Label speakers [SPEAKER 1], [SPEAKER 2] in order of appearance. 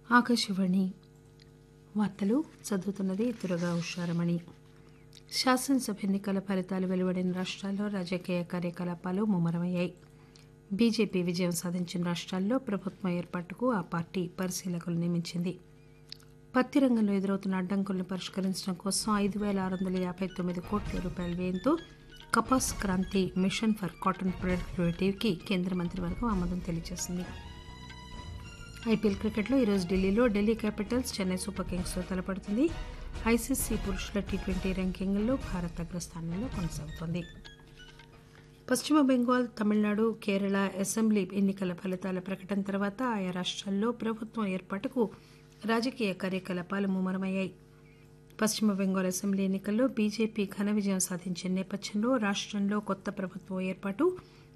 [SPEAKER 1] ఆకాశవాణి వార్తలు చదువుతున్నది దుర్గా ఉషారమణి శాసనసభ ఎన్నికల ఫలితాలు వెలువడిన రాష్ట్రాల్లో రాజకీయ కార్యకలాపాలు ముమ్మరమయ్యాయి బీజేపీ విజయం సాధించిన రాష్ట్రాల్లో ప్రభుత్వం ఏర్పాటుకు ఆ పార్టీ పరిశీలకులు నియమించింది పత్తి రంగంలో ఎదురవుతున్న అడ్డంకులను పరిష్కరించడం కోసం ఐదు పేల ఆరు వందల యాభై తొమ్మిది కోట్ల రూపాయల వ్యయంతో Kapas Kranti mission for cotton ప్రొడక్టివిటీకి కేంద్ర మంత్రివర్గం ఆమోదం తెలియజేసింది ఐపీఎల్ క్రికెట్లో ఈరోజు ఢిల్లీలో ఢిల్లీ క్యాపిటల్స్ చెన్నై సూపర్ కింగ్స్తో తలపడుతుంది ఐసీసీ పురుషుల టీ ట్వంటీ ర్యాంకింగ్లో భారత్ అగ్రస్థానంలో కొనసాగుతోంది పశ్చిమ బెంగాల్ తమిళనాడు కేరళ అసెంబ్లీ ఎన్నికల ఫలితాల ప్రకటన తర్వాత ఆయా రాష్ట్రాల్లో ప్రభుత్వం ఏర్పాటుకు రాజకీయ కార్యకలాపాలు ముమ్మరమయ్యాయి పశ్చిమ బెంగాల్ అసెంబ్లీ ఎన్నికల్లో బీజేపీ ఘన విజయం సాధించిన నేపథ్యంలో రాష్టంలో కొత్త ప్రభుత్వం ఏర్పాటు